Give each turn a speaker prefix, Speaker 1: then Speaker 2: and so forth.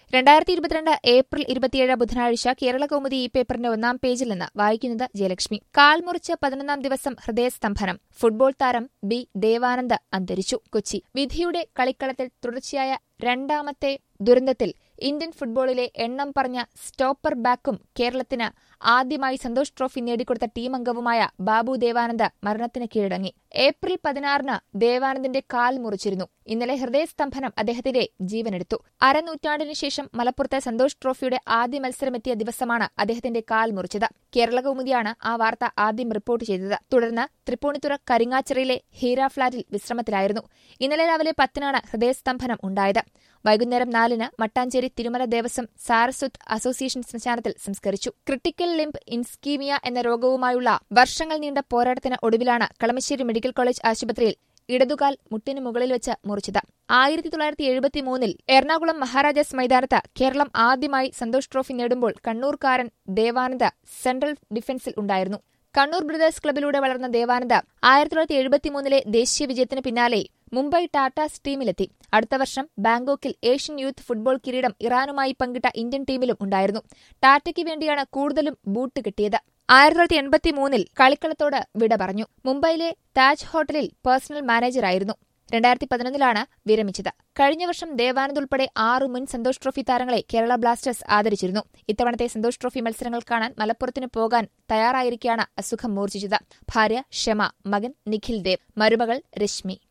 Speaker 1: രണ്ടായിരത്തി ഇരുപത്തിരണ്ട് ഏപ്രിൽ ഇരുപത്തിയേഴ് ബുധനാഴ്ച കേരള കൗമുദി ഈ പേപ്പറിന്റെ ഒന്നാം പേജിൽ നിന്ന് വായിക്കുന്നത് ജയലക്ഷ്മി കാൽമുറിച്ച് പതിനൊന്നാം ദിവസം ഹൃദയസ്തംഭനം ഫുട്ബോൾ താരം ബി ദേവാനന്ദ് അന്തരിച്ചു കൊച്ചി വിധിയുടെ കളിക്കളത്തിൽ തുടർച്ചയായ രണ്ടാമത്തെ ദുരന്തത്തിൽ ഇന്ത്യൻ ഫുട്ബോളിലെ എണ്ണം പറഞ്ഞ സ്റ്റോപ്പർ ബാക്കും കേരളത്തിന് ആദ്യമായി സന്തോഷ് ട്രോഫി നേടിക്കൊടുത്ത ടീം അംഗവുമായ ബാബു ദേവാനന്ദ് മരണത്തിന് കീഴടങ്ങി ഏപ്രിൽ പതിനാറിന് ദേവാനന്ദിന്റെ കാൽ മുറിച്ചിരുന്നു ഇന്നലെ ഹൃദയസ്തംഭനം അദ്ദേഹത്തിന്റെ ജീവനെടുത്തു അരനൂറ്റാണ്ടിനു ശേഷം മലപ്പുറത്തെ സന്തോഷ് ട്രോഫിയുടെ ആദ്യ മത്സരമെത്തിയ ദിവസമാണ് അദ്ദേഹത്തിന്റെ കാൽ മുറിച്ചത് കേരള കൗമുദിയാണ് ആ വാർത്ത ആദ്യം റിപ്പോർട്ട് ചെയ്തത് തുടർന്ന് തൃപ്പൂണിത്തുറ കരിങ്ങാച്ചിറയിലെ ഹീര ഫ്ളാറ്റിൽ വിശ്രമത്തിലായിരുന്നു ഇന്നലെ രാവിലെ പത്തിനാണ് ഹൃദയസ്തംഭനം ഉണ്ടായത് വൈകുന്നേരം നാലിന് മട്ടാഞ്ചേരി തിരുമല ദേവസ്വം സാരസ്വത് അസോസിയേഷൻ ശ്മശാനത്തിൽ സംസ്കരിച്ചു ക്രിട്ടിക്കൽ ലിംബ് ഇൻസ്കീമിയ എന്ന രോഗവുമായുള്ള വർഷങ്ങൾ നീണ്ട പോരാട്ടത്തിന് ഒടുവിലാണ് കളമശ്ശേരി മെഡിക്കൽ കോളേജ് ആശുപത്രിയിൽ ഇടതുകാൽ മുട്ടിനു മുകളിൽ വെച്ച് മുറിച്ചത് ആയിരത്തി തൊള്ളായിരത്തി എഴുപത്തിമൂന്നിൽ എറണാകുളം മഹാരാജാസ് മൈതാനത്ത് കേരളം ആദ്യമായി സന്തോഷ് ട്രോഫി നേടുമ്പോൾ കണ്ണൂർക്കാരൻ ദേവാനന്ദ് സെൻട്രൽ ഡിഫൻസിൽ ഉണ്ടായിരുന്നു കണ്ണൂർ ബ്രദേഴ്സ് ക്ലബിലൂടെ വളർന്ന ദേവാനന്ദ് ആയിരത്തി തൊള്ളായിരത്തി എഴുപത്തിമൂന്നിലെ ദേശീയ വിജയത്തിന് പിന്നാലെ മുംബൈ ടാറ്റാസ് ടീമിലെത്തി അടുത്ത വർഷം ബാങ്കോക്കിൽ ഏഷ്യൻ യൂത്ത് ഫുട്ബോൾ കിരീടം ഇറാനുമായി പങ്കിട്ട ഇന്ത്യൻ ടീമിലും ഉണ്ടായിരുന്നു ടാറ്റയ്ക്ക് വേണ്ടിയാണ് കൂടുതലും ബൂട്ട് കിട്ടിയത് ആയിരത്തി തൊള്ളായിരത്തി എൺപത്തിമൂന്നിൽ കളിക്കളത്തോട് വിട പറഞ്ഞു മുംബൈയിലെ താജ് ഹോട്ടലിൽ പേഴ്സണൽ മാനേജറായിരുന്നു രണ്ടായിരത്തി പതിനൊന്നിലാണ് വിരമിച്ചത് കഴിഞ്ഞ വർഷം ദേവാനന്ദ് ഉൾപ്പെടെ ആറ് മുൻ സന്തോഷ് ട്രോഫി താരങ്ങളെ കേരള ബ്ലാസ്റ്റേഴ്സ് ആദരിച്ചിരുന്നു ഇത്തവണത്തെ സന്തോഷ് ട്രോഫി മത്സരങ്ങൾ കാണാൻ മലപ്പുറത്തിന് പോകാൻ തയ്യാറായിരിക്കെയാണ് അസുഖം മൂർച്ഛിച്ചത് ഭാര്യ ഷെമ മകൻ നിഖിൽ ദേവ് മരുമകൾ രശ്മി